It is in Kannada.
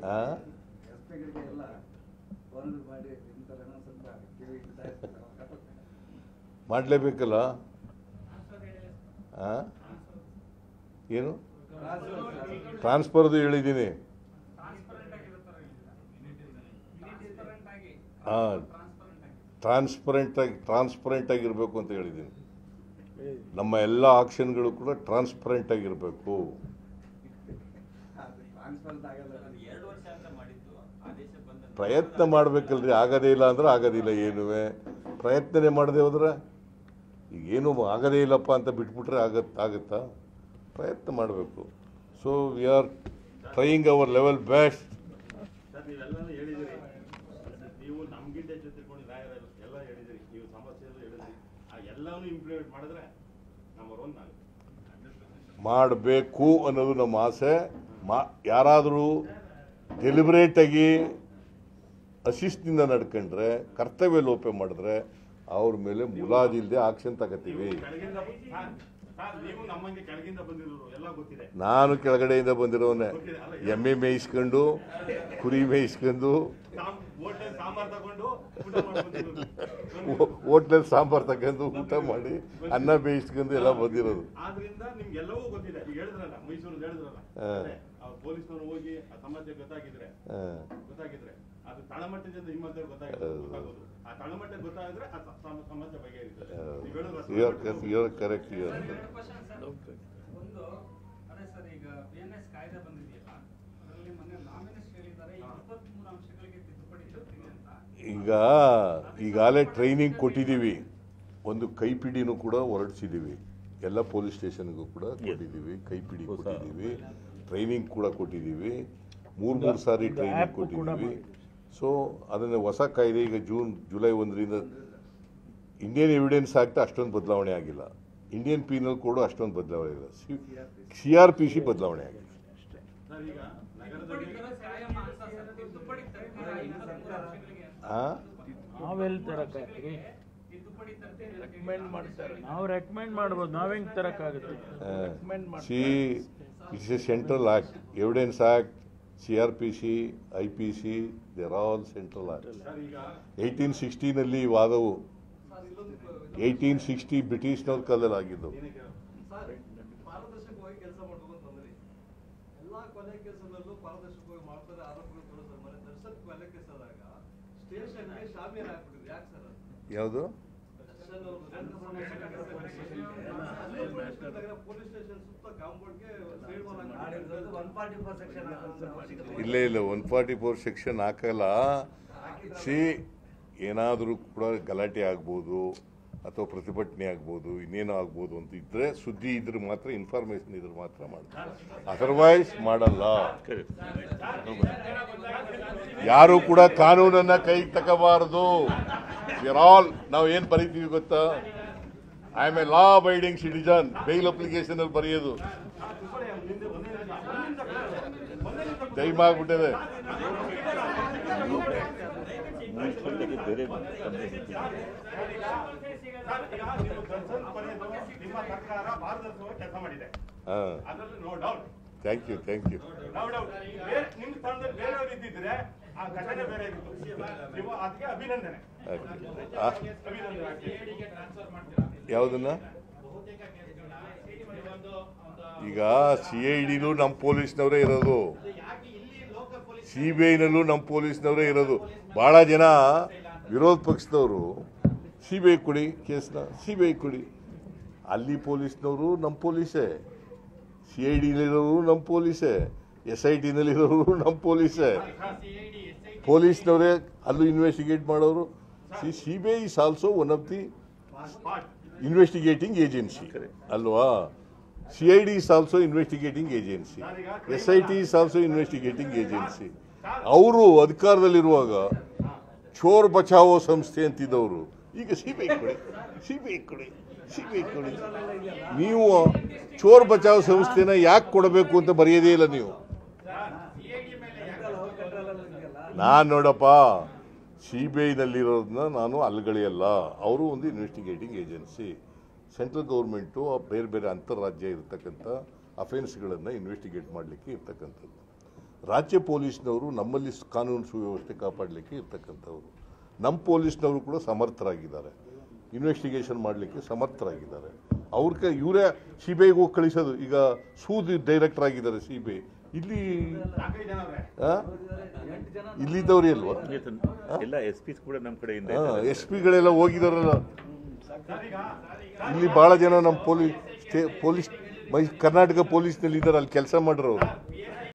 ಆ? ರಸ್ತೆಗಳಿಗೆ ಎಲ್ಲ ಬಂದ್ ಮಾಡಿ ಇಂಥದನ್ನ ಸ್ವಲ್ಪ ಕಿವಿ ಇಡ್ತಾ ಇರ್ತಾರೆ. ಮಾಡಲೇಬೇಕಲ್ಲ ಆ? ಏನು ಟ್ರಾನ್ಸ್ಫರ್ದು ಹೇಳಿದ್ದೀನಿ ಹಾಂ ಟ್ರಾನ್ಸ್ಪರೆಂಟಾಗಿ ಟ್ರಾನ್ಸ್ಪರೆಂಟ್ ಆಗಿರಬೇಕು ಅಂತ ಹೇಳಿದ್ದೀನಿ ನಮ್ಮ ಎಲ್ಲ ಆಕ್ಷನ್ಗಳು ಕೂಡ ಟ್ರಾನ್ಸ್ಪರೆಂಟ್ ಆಗಿರಬೇಕು ಅದು ಟ್ರಾನ್ಸ್ಫರ್ ಆಗಲ್ಲ ಎರಡು ವರ್ಷ ಅಂತ ಮಾಡಿದ್ದು ಆದೇಶ ಬಂದ ಪ್ರಯತ್ನ ಮಾಡಬೇಕಲ್ರಿ ಆಗೋದೇ ಇಲ್ಲ ಅಂದ್ರೆ ಆಗೋದಿಲ್ಲ ಏನುವೆ ಪ್ರಯತ್ನನೇ ಮಾಡದೆ ಹೋದ್ರೆ ಈಗ ಏನು ಆಗೋದೇ ಇಲ್ಲಪ್ಪ ಅಂತ ಬಿಟ್ಬಿಟ್ರೆ ಆಗತ್ ಆಗುತ್ತಾ ಪ್ರಯತ್ನ ಮಾಡಬೇಕು so we are trying our level best sir ನೀವೆಲ್ಲನೂ ಹೇಳಿದಿರಿ ನೀವು ನಮ್ಗಿಂತ ಹೆಚ್ಚು ತಿಳ್ಕೊಂಡು ನಾಯಕರು ಎಲ್ಲ ಹೇಳಿದಿರಿ ನೀವು ಸಮಸ್ಯೆ ಎಲ್ಲ ಹೇಳಿದಿರಿ ಆ ಎಲ್ಲವನ್ನೂ ಇಂಪ್ಲಿಮೆಂಟ್ ಮಾಡಿದ್ರೆ ನಂಬರ್ ಒನ್ ಆಗುತ್ತೆ ಮಾಡಬೇಕು ಅನ್ನೋದು ನಮ್ಮ ಆಸೆ ಮಾ ಯಾರಾದರೂ ಡೆಲಿಬ್ರೇಟಾಗಿ ಅಶಿಸ್ತಿಂದ ನಡ್ಕೊಂಡ್ರೆ ಕರ್ತವ್ಯ ಲೋಪ ಮಾಡಿದ್ರೆ ಅವ್ರ ಮೇಲೆ ಮುಲಾಜಿಲ್ದೆ ಆಕ್ಷನ್ ತಗೋತೀವಿ ಕೆಳಗಿಂದ ಸರ್, ಸರ್ ನೀವು ನಮ್ಮಂಗೆ ಕೆಳಗಿಂದ ಬಂದಿರೋರು ಎಲ್ಲ ಗೊತ್ತಿದೆ ನಾನು ಕೆಳಗಡೆಯಿಂದ ಬಂದಿರೋನೆ ಎಮ್ಮೆ ಮೇಯಿಸ್ಕೊಂಡು ಕುರಿ ಮೇಯಿಸ್ಕೊಂಡು ಸಾಮ್ ಹೋಟೆಲ್ ಸಾಂಬಾರ್ ತಗೊಂಡು ಊಟ ಮಾಡಿ ಬಂದಿರೋರು ಹೋಟ್ಲಲ್ಲಿ ಸಾಂಬಾರ್ ತಗೊಂಡು ಊಟ ಮಾಡಿ ಅನ್ನ ಬೇಯಿಸ್ಕೊಂಡು ಎಲ್ಲ ಬಂದಿರೋದು ಆದ್ರಿಂದ ನಿಮ್ಗೆಲ್ಲವೂ ಗೊತ್ತಿದೆ ಈಗ ಹೇಳಿದ್ರಲ್ಲ ಮೈಸೂರು ಹೇಳಿದ್ರಲ್ಲ ಹಾ. ಅದೇ, ಆ ಪೊಲೀಸ್ನವ್ರು ಹೋಗಿ ಆ ಸಮಸ್ಯೆ ಗೊತ್ತಾಗಿದ್ರೆ ಹಾ. ಗೊತ್ತಾಗಿದ್ರೆ ಅದು ತಳಮಟ್ಟದಿಂದ ಹಿಮ್ಮತ್ತೆ ಗೊತ್ತಾಗಿದ್ರೆ ಹೌದು. ಗೊತ್ತಾಗೋದು ಆ ತಳಮಟ್ಟ ಗೊತ್ತಾಗಿದ್ರೆ ಆ ಸ- ಸಮ- ಸಮಸ್ಯೆ ಬಗೆಹರಿತದೆ ನೀವು ಹೇಳೋದು ಯು ಅಷ್ಟು you are correct you are ಎರಡು question ಸರ್. ಒಂದು ಅದೇ ಸರ್ ಈಗ ಬಿ ಎನ್ ಎಸ್ ಕಾಯ್ದೆ ಬಂದಿದೆಯಲ್ಲ ಅದರಲ್ಲಿ ಮೊನ್ನೆ ನಾಮಿನೇಷನ್ ಹೇಳಿದ್ದಾರೆ ಇಪ್ಪತ್ಮೂರು ಅಂಶಗಳಿಗೆ ತಿದ್ದುಪಡಿ ತರ್ತೀನಿ ಅಂತ ಈಗ ಈಗಾಗಲೇ ಟ್ರೈನಿಂಗ್ ಕೊಟ್ಟಿದ್ದೀವಿ ಒಂದು ಕೈಪಿಡಿನೂ ಕೂಡ ಹೊರಡಿಸಿದ್ದೀವಿ ಎಲ್ಲ ಪೊಲೀಸ್ ಸ್ಟೇಷನ್ಗೂ ಕೂಡ ಕೊಟ್ಟಿದ್ದೀವಿ ಕೈಪಿಡಿ ಕೊಟ್ಟಿದ್ದೀವಿ ಟ್ರೈನಿಂಗ್ ಕೂಡ ಕೊಟ್ಟಿದ್ದೀವಿ ಮೂರು ಮೂರು ಸಾರಿ ಟ್ರೈನಿಂಗ್ ಕೊಟ್ಟಿದ್ದೀವಿ ಸೊ ಅದನ್ನು ಹೊಸ ಕಾಯ್ದೆ ಈಗ ಜೂನ್ ಜುಲೈ ಒಂದರಿಂದ ಇಂಡಿಯನ್ ಎವಿಡೆನ್ಸ್ ಆಕ್ಟ್ ಅಷ್ಟೊಂದು ಬದಲಾವಣೆ ಆಗಿಲ್ಲ ಇಂಡಿಯನ್ ಪೀನಲ್ ಕೋಡ್ ಅಷ್ಟೊಂದು ಬದಲಾವಣೆ ಇಲ್ಲ ಸಿ ಆರ್ ಪಿ ಸಿ ಬದಲಾವಣೆ ಆಗಿದೆ ಸರ್ ಈಗ ನಗರದಲ್ಲಿ ಕಾಯಂ ಅಂತ ಸರ್ ತಿದ್ದುಪಡಿ ತರ್ತೀರಾ ಇಪ್ಪತ್ಮೂರು ಅಂಶಗಳಿಗೆ ಅಂತ. ಆ? ನಾವೆಲ್ಲಿ ತರಕ್ಕಾಗ್ತದೆ ತಿದ್ದುಪಡಿ ತರ್ತೀರಿ ಅಂತ ರೆಕಮೆಂಡ್ ಮಾಡ್ತಾರೆ ನಾವು ರೆಕಮೆಂಡ್ ಮಾಡ್ಬೋದು ನಾವ್ ಹೆಂಗ್ ತರಕ್ಕಾಗುತ್ತೆ ರೆಕಮೆಂಡ್ ಸಿ ಮಾಡ್ತಾರೆ it's a central act evidence act C R P C I P C they're all central act sir ಈಗ ಏಯ್ಟೀನ್ ಸಿಕ್ಸ್ಟೀನಲ್ಲಿ ವಾದವು ಏಯ್ಟೀನ್ ಸಿಕ್ಸ್ಟಿ ಬ್ರಿಟಿಷ್ನವ್ರ ಕಾಲದಲ್ಲಿ ಆಗಿದ್ದು ಸರ್ ಪಾರದರ್ಶಕವಾಗಿ ಕೆಲಸ ಮಾಡಬೇಕು ಅಂತಂದ್ರಿ ಎಲ್ಲಾ ಕೊಲೆ ಕೇಸಲ್ಲೂ ಪಾರದರ್ಶಕವಾಗಿ ಮಾಡ್ತಾರೆ ಆರೋಪಗಳು ತೋರಿಸ್ತಾರೆ ಮನೆ ದರ್ಶನ್ ಕೊಲೆ ಕೇಸ್ ಆದಾಗ ಸ್ಟೇಷನ್ಗೆ ಶಾಮಿಯಾನ ಹಾಕ್ಬಿಟ್ಟಿದ್ರು ಯಾಕೆ ಸರ್ ಅದು? ಯಾವುದು ದರ್ಶನ್ ಅವರು ಪೊಲೀಸ್ ಸ್ಟೇಷನ್ ಸುತ್ತ ಕಾಂಪೌಂಡ್ಗೆ ಸೈಡ್ ವಾಲ್ ಹಾಕ್ಬಿಟ್ಟಿದ್ರು. ಒನ್ ಫಾರ್ಟಿ ಫೋರ್ ಸೆಕ್ಷನ್ ಇಲ್ಲೇ ಇಲ್ಲ ಒನ್ ಫಾರ್ಟಿ ಫೋರ್ ಸೆಕ್ಷನ್ ಹಾಕಲ್ಲ ಸಿ ಏನಾದರೂ ಕೂಡ ಗಲಾಟೆ ಆಗ್ಬೋದು ಅಥವಾ ಪ್ರತಿಭಟನೆ ಆಗ್ಬೋದು ಇನ್ನೇನೋ ಆಗ್ಬೋದು ಅಂತ ಇದ್ರೆ ಸುದ್ದಿ ಇದ್ರೆ ಮಾತ್ರ ಇನ್ಫಾರ್ಮೇಶನ್ ಇದ್ರೆ ಮಾತ್ರ ಮಾಡ್ತಾರೆ ಅದರ್ವೈಸ್ ಮಾಡಲ್ಲ ಯಾರು ಕೂಡ ಕಾನೂನನ್ನ ಕೈಗೆ ತಗೋಬಾರದು ಆಲ್ ನಾವು ಏನ್ ಬರೀತೀವಿ ಗೊತ್ತಾ I am a law abiding citizen bail application ಅಲ್ಲಿ ಬರೆಯೋದು ಟೈಮ್ ಆಗ್ಬಿಟ್ಟಿದೆ ಸರ್, ಈಗ ನೀವು ದರ್ಶನ್ ಕೊನೆದು ನಿಮ್ಮ ಸರ್ಕಾರ ಪಾರದರ್ಶಕವಾಗಿ ಕೆಲಸ ಮಾಡಿದೆ ಹಾ ಅದರಲ್ಲಿ no doubt thank you thank you no doubt ಬೇರೆ ನಿಮ್ಮ ಸ್ಥಾನದಲ್ಲಿ ಬೇರೆಯವರು ಇದ್ದಿದ್ರೆ ಆ ಘಟನೆ ಬೇರೆ ಆಗಿತ್ತು ನೀವು ಅದಕ್ಕೆ ಅಭಿನಂದನೆ ಆ, ಅಭಿನಂದನೆ ಆಗ್ತದೆ. ಯಾವುದನ್ನ ಈಗ ಸಿ ಐ ಡಿಲೂ ನಮ್ಮ ಪೊಲೀಸ್ನವರೇ ಇರೋದು ಸಿ ಬಿ ಐನಲ್ಲೂ ನಮ್ಮ ಪೊಲೀಸ್ನವರೇ ಇರೋದು ಭಾಳ ಜನ ವಿರೋಧ ಪಕ್ಷದವರು ಸಿ ಬಿ ಐ ಕೊಡಿ ಕೇಸ್ನ ಸಿ ಬಿ ಐ ಕೊಡಿ ಅಲ್ಲಿ ಪೊಲೀಸ್ನವರು ನಮ್ಮ ಪೊಲೀಸೇ ಸಿ ಐ ಡಿಲಿರೋರು ನಮ್ಮ ಪೊಲೀಸೇ ಎಸ್ ಐ ಟಿನಲ್ಲಿರೋರು ನಮ್ಮ ಪೊಲೀಸೇ ಪೊಲೀಸ್ನವರೇ ಅಲ್ಲೂ ಇನ್ವೆಸ್ಟಿಗೇಟ್ ಮಾಡೋರು C C B I is also one of the investigating agency ಅಲ್ವಾ C I D is also investigating agency S I T is also investigating agency ಅವರು ಅಧಿಕಾರದಲ್ಲಿರುವಾಗ ಚೋರ್ ಬಚಾವೋ ಸಂಸ್ಥೆ ಅಂತಿದ್ದವರು ಈಗ ಸಿ ಬಿ ಐ ಕೊಡಿ ಸಿ ಬಿ ಐ ಕೊಡಿ ಸಿ ಬಿ ಐ ಕೊಡಿ ನೀವು ಚೋರ್ ಬಚಾವ್ ಸಂಸ್ಥೆನ ಯಾಕೆ ಕೊಡಬೇಕು ಅಂತ ಬರೆಯೋದೇ ಇಲ್ಲ ನೀವು ನಾನು ನೋಡಪ್ಪ ಸಿ ಬಿ ಐನಲ್ಲಿರೋದನ್ನ ನಾನು ಅಲ್ಗಳೆಯಲ್ಲ ಅವರು ಒಂದು ಇನ್ವೆಸ್ಟಿಗೇಟಿಂಗ್ ಏಜೆನ್ಸಿ ಸೆಂಟ್ರಲ್ ಗೌರ್ಮೆಂಟು ಬೇರೆ ಬೇರೆ ಅಂತಾರಾಜ್ಯ ಇರತಕ್ಕಂಥ ಅಫೆನ್ಸ್ಗಳನ್ನು ಇನ್ವೆಸ್ಟಿಗೇಟ್ ಮಾಡಲಿಕ್ಕೆ ಇರ್ತಕ್ಕಂಥದ್ದು ರಾಜ್ಯ ಪೊಲೀಸ್ನವರು ನಮ್ಮಲ್ಲಿ ಸ್- ಕಾನೂನು ಸುವ್ಯವಸ್ಥೆ ಕಾಪಾಡಲಿಕ್ಕೆ ಇರ್ತಕ್ಕಂಥವ್ರು ನಮ್ಮ ಪೊಲೀಸ್ನವರು ಕೂಡ ಸಮರ್ಥರಾಗಿದ್ದಾರೆ ಇನ್ವೆಸ್ಟಿಗೇಷನ್ ಮಾಡಲಿಕ್ಕೆ ಸಮರ್ಥರಾಗಿದ್ದಾರೆ ಅವ್ರ ಕೈ ಇವರೇ ಸಿ ಬಿ ಐಗೆ ಹೋಗಿ ಕಳಿಸೋದು ಈಗ ಸೂದ್ ಡೈರೆಕ್ಟರ್ ಆಗಿದ್ದಾರೆ ಸಿ ಬಿ ಐ ಇಲ್ಲಿ ನಾಲ್ಕೈದು ಜನ ಅವ್ರೆ ಆ? ಎಂಟು ಜನ ಇಲ್ಲಿದ್ದವ್ರೇ ಅಲ್ವಾ ಎಲ್ಲ ಎಸ್ ಪಿಸ್ ಕೂಡ ನಮ್ಮ ಕಡೆಯಿಂದ ಎಸ್ ಪಿಗಳೆಲ್ಲ ಹೋಗಿದಾರಲ್ಲ ಸರ್ ಈಗ ಇಲ್ಲಿ ಭಾಳ ಜನ ನಮ್ಮ ಪೊಲೀಸ್ ಸ್ಟೇ ಪೊಲೀಸ್ ಮೈ ಕರ್ನಾಟಕ ಪೊಲೀಸ್ನಲ್ಲಿ ಇದ್ದಾರೆ ಅಲ್ಲಿ ಕೆಲಸ ಮಾಡಿರೋರು